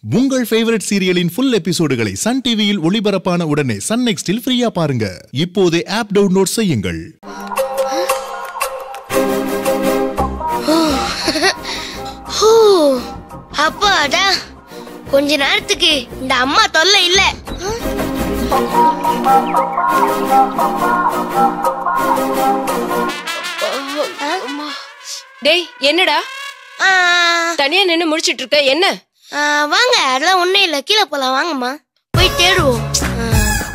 உங்கள் ஃபேவரட் சீரியலின் ஃபுல் எபிசோடுகளை சன் டிவியில் ஒளிபரப்பான உடனே சன் நெக்ஸ்டில் ஃப்ரீயா பாருங்க இப்போதே ஆப் டவுன்லோட் செய்யுங்கள் ஹூ, அப்பாடா கொஞ்ச நேரத்துக்கு இந்த அம்மா தொல்லை இல்ல டேய் என்னடா ஆ, தனியா நின்னு முடிச்சிட்டு இருக்க என்ன ஆ, வாங்க அதெல்லாம் ஒண்ணும் இல்ல கீழே போலாம் வாங்கம்மா போய் தேடுவோம் ஆ.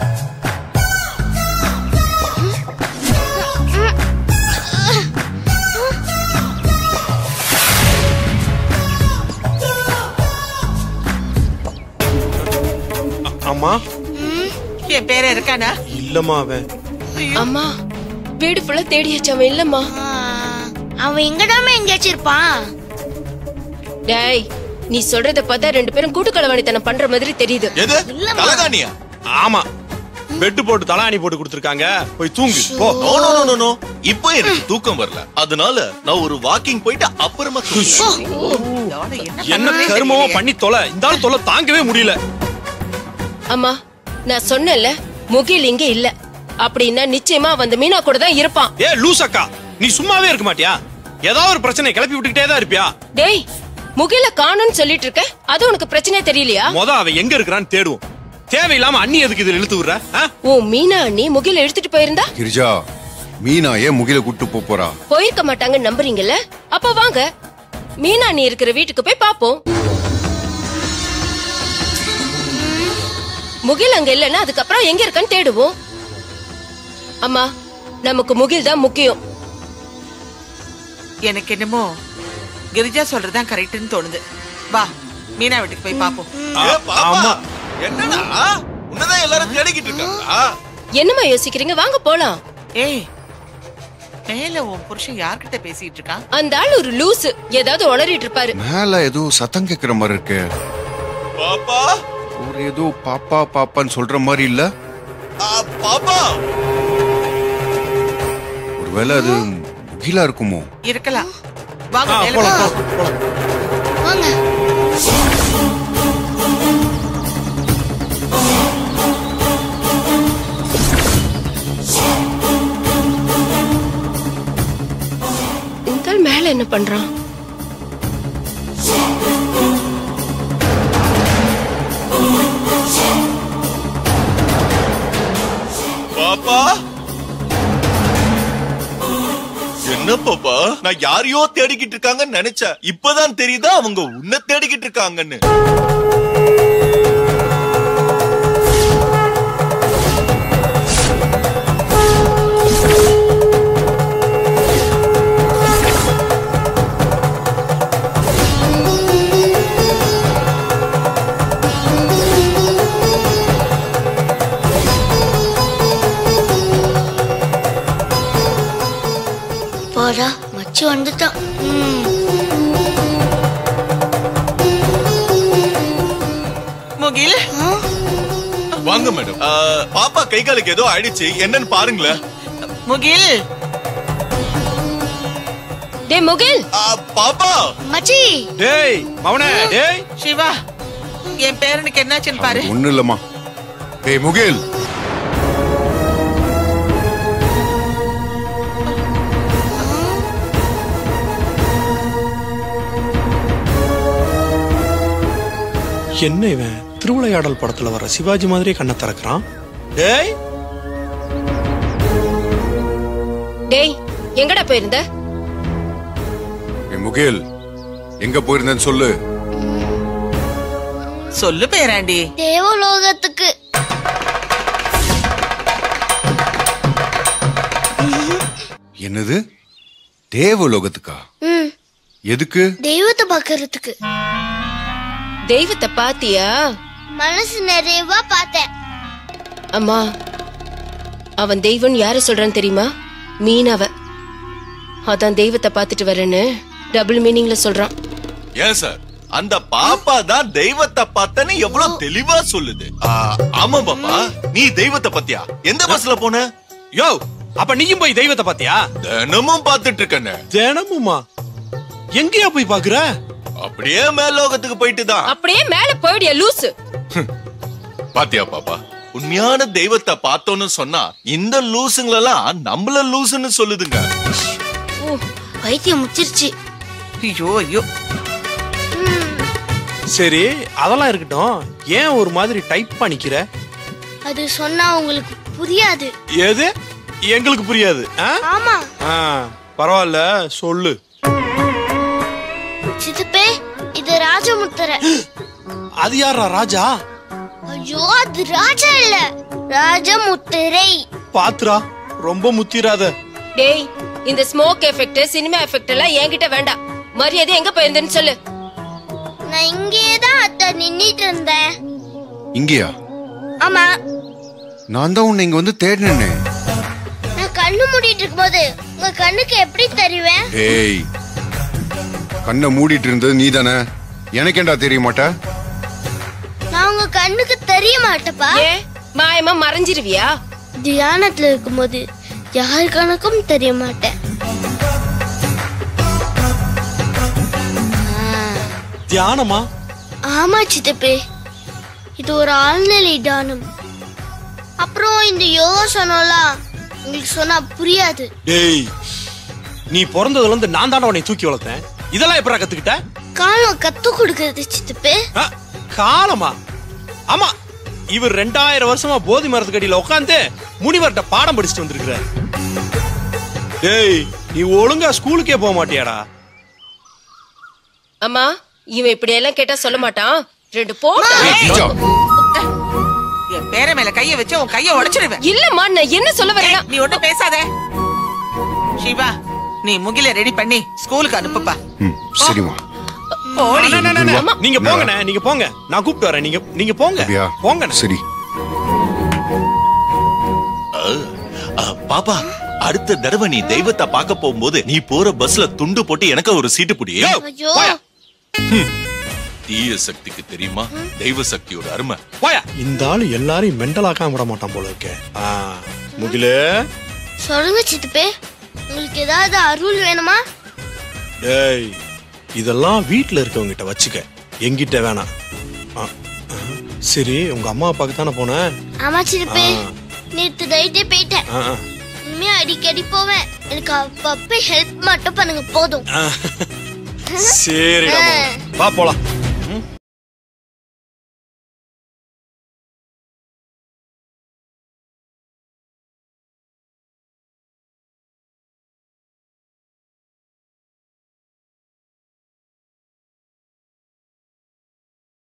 அம்மா என் பேர இருக்கானா இல்லம்மா அவன் அம்மா வீடு ஃபுல்லா தேடியாச்சு அவன் இல்லம்மா ஆ, அவன் எங்கடாம எங்கேயாச்சும் இருப்பான் டேய் நீ சொல்றத பார்த்தா ரெண்டு பேரும் கூட்டு களவாணித்தனம் பண்ற மாதிரி தெரியுது எது இல்லம்மா. தலகாணியா ஆமா பெட்டு போட்டு தலாணி போட்டு கொடுத்துருக்காங்க போய் தூங்கு போ no no no no no இப்போ எனக்கு தூக்கம் வரல அதனால நான் ஒரு வாக்கிங் போயிட்டு அப்புறமா தூங்குறேன். இதோட என்ன என்ன பண்ணுறதுனே கருமமோ தெரியலையே. பண்ணி தொலை இந்த ஆள் தொலை தாங்கவே முடியல அம்மா நான் சொன்னேன்ல முகில் இங்க இல்ல அப்படின்னா நிச்சயமா அவன் அந்த மீனா கூட தான் இருப்பான் ஏ லூசக்கா நீ சும்மாவே இருக்க மாட்டியா ஏதாவது ஒரு பிரச்சனை கிளப்பி விட்டுக்கிட்டே தான் இருப்பியா டேய் முகில காணும்னு சொல்லிட்டு இருக்க அது உனக்கு பிரச்சனை தெரியலையா மொத அவன் எங்க இருக்கிறான்னு தேடுவோம் தேவையில்லாம அண்ணி எதுக்கு இதுல இழுத்து விடுற ஆ? உன் மீனா அண்ணி முகில எடுத்துட்டு போயிருந்தா கிரிஜா மீனா ஏன் முகில கூட்டு போப் போறா போயிருக்க மாட்டாங்கன்னு நம்புறீங்கல்ல அப்ப வாங்க மீனா அண்ணி இருக்கிற வீட்டுக்கு போய் பாப்போம் முகில் அங்க இல்லைன்னா அதுக்கப்புறம் எங்க இருக்கான்னு தேடுவோம் அம்மா நமக்கு முகில் தான் முக்கியம் எனக்கு என்னமோ கிரிஜா சொல்றதுதான் கரெக்ட்னு தோணுது வா மீனா வீட்டுக்கு போய் பாப்போம் ஏ, பாப்பா, ஆமா. என்னடா உன்னதான் எல்லாரும் தேடிக்கிட்டு இருக்காங்களா என்னம்மா யோசிக்கிறீங்க வாங்க போலாம் ஏய் மேல உன் புருஷன் யார்கிட்ட பேசிட்டு இருக்கான் அந்த ஆள் ஒரு லூசு ஏதாவது உளறிட்டு இருப்பாரு மேல ஏதோ சத்தம் கேக்குற மாதிரி இருக்கு பாப்பா ஒரு ஏதோ பாப்பா பாப்பான்னு சொல்ற மாதிரி இல்ல ஆ, பாப்பா ஒருவேளை அது முகிலா இருக்குமோ இருக்கலாம் வாங்க ஆ, மேல போலாம், போய் போலாம், போலாம். வாங்க இந்த ஆள் மேல என்ன பண்றான் பாப்பா என்ன பாப்பா நான் யாரையோ தேடிக்கிட்டு இருக்காங்கன்னு நினைச்சேன் இப்பதான் தெரியுதா அவங்க உன்னை தேடிக்கிட்டு இருக்காங்கன்னு போடா மச்சி வந்துட்டான் ம். முகில் ஆ? வாங்க மேடம் ஆ, பாப்பா கை காலுக்கு ஏதோ ஆயிடுச்சு என்னன்னு பாருங்களேன் முகில் டேய் முகில் ஆ, பாப்பா மச்சி டேய் மவனே டேய் சிவா என் பேரனுக்கு என்னாச்சுன்னு பாரு ஒண்ணு இல்லம்மா ஏய் முகில் என்ன இவன் திருவிளையாடல் படத்துல வர சிவாஜி மாதிரியே கண்ணை திறக்கிறான் டேய் டேய் எங்கடா போயிருந்த ஏய் முகில் எங்க போயிருந்தேன்னு சொல்லு சொல்லு பேராண்டி தேவலோகத்துக்கு என்னது தேவலோகத்துக்கா ம் எதுக்கு தெய்வத்தை பாக்குறதுக்கு தெய்வத்தை பாத்தியா மனசு நிறைவா பார்த்தேன் அம்மா அவன் தெய்வம் யார சொல்றான்னு தெரியுமா மீனாவ அதான் தெய்வத்தை பார்த்துட்டு வரேன்னு டபுள் மீனிங்ல சொல்றான் ஏன் சார் அந்த பாப்பா தான் தெய்வத்தை பார்த்தன்னு எவ்வளவு தெளிவா சொல்லுது ஆ, ஆமா பாப்பா நீ தெய்வத்தை பத்தியா எந்த பஸ்ல போன யோ அப்ப நீயும் போய் தெய்வத்தை பாத்தியா தினமும் பார்த்துட்டு இருக்கேன்னு தினமுமா எங்கயா போய் பாக்குற அப்படியே மேலோகத்துக்கு போயிட்டு தான் அப்படியே மேல போயிடிய லூசு பாத்தியா பாப்பா உண்மையான தெய்வத்தை பார்த்தோன்னு சொன்னா இந்த லூசுங்களெல்லாம் நம்மள லூசுன்னு சொல்லுதுங்க ஓ பைத்தியம் முச்சிருச்சு ஐயோ ஐயோ சரி அதெல்லாம் இருக்கட்டும் ஏன் ஒரு மாதிரி டைப் பண்ணிக்கிற அது சொன்னா உங்களுக்கு புரியாது எது எங்களுக்கு புரியாது ஆ? ஆமா ஆ, பரவாயில்ல சொல்லு சித்தப்பே இது ராஜமுத்திரை அது யாரா ராஜா ஐயோ அது ராஜா இல்ல ராஜமுத்திரை பாத்துரா ரொம்ப முத்திராத டேய் இந்த ஸ்மோக் எஃபெக்ட் சினிமா எஃபெக்ட் எல்லாம் என்கிட்ட வேண்டாம் மரியாதை எங்க போயிருந்தேன்னு சொல்லு நான் இங்கேயே தான் அத்தை நின்னுட்டு இருந்தேன் இங்கேயா ஆமா நான் தான் உன்னை இங்க வந்து தேடினேனே நான் கண்ணு மூடிட்டு இருக்கும்போது உங்க கண்ணுக்கு எப்படி தெரிவேன் ஏய் கண்ணை மூடிட்டு இருந்தது நீ தானே எனக்கேண்டா தெரிய மாட்டா நான் உங்க கண்ணுக்கு தெரிய மாட்டேப்பா ஏன் மாயமா மறைஞ்சிருவியா தியானத்துல இருக்கும்போது யார் கணக்கும் தெரிய மாட்டேன் தியானமா ஆமா சித்தப்பே இது ஒரு ஆழ்நிலை தானம் அப்புறம் இந்த யோகாசனம்லாம் உங்களுக்கு சொன்னா புரியாது டேய் நீ பிறந்ததுல இருந்து நான் தானே உன்னை தூக்கி வளர்த்தேன் இதெல்லாம் எப்படா கத்துக்கிட்ட காலம் கத்து கொடுக்கறது சித்தப்பே ஆ, காலமா ஆமா இவர் ரெண்டாயிரம் வருஷமா போதி மரத்துக்கு அடியில உட்காந்து முனிவர்கிட்ட பாடம் படிச்சுட்டு வந்திருக்கிறார் டேய் நீ ஒழுங்கா ஸ்கூலுக்கே போக மாட்டியாடா அம்மா இவன் இப்படி எல்லாம் கேட்டா சொல்ல மாட்டான் ரெண்டு போட்டு ஏய், கீதா, என் பேர மேல கைய வச்சு உன் கைய உடைச்சிடுவேன் இல்லம்மா நான் என்ன சொல்ல ஏய், வரேன் நீ ஒண்ணும் பேசாத சிவா நீ முகில ரெடி பண்ணி ஸ்கூலுக்கு அனுப்புப்பா ம், சரிம்மா போடி அண்ணா, அண்ணா, அண்ணா, நீங்க போங்கண்ணே நீங்க போங்க நான் கூப்பிட்டு வரேன் நீங்க நீங்க போங்க அப்படியா போங்க சரி ஆ, பாப்பா அடுத்த தடவை நீ தெய்வத்தை பார்க்க போகும்போது நீ போற பஸ்ல துண்டு போட்டு எனக்கு ஒரு சீட்டு புடி ஐயோ தீய சக்திக்கு தெரியுமா தெய்வ சக்தியோட அருமை போயா இந்த ஆளு எல்லாரையும் மெண்டலாக்காம விட மாட்டான் போல இருக்கே ஆ, முகிலே சொல்லுங்க சித்தப்பே உங்களுக்கு ஏதாவது அருள் வேணுமா டேய் இதெல்லாம் வீட்ல இருக்கவங்க கிட்ட வச்சுக்க எங்கிட்ட வேணாம் ஆ, ஆ, சரி உங்க அம்மா அப்பாக்கு தானே போனேன் ஆமா சித்தப்பே ஆ. நேத்து நைட்டே போயிட்டேன் ஆ, ஆ. இனிமே அடிக்கடி போவேன் எனக்கு அப்பப்ப ஹெல்ப் மட்டும் பண்ணுங்க போதும் சரிடா வா போலாம்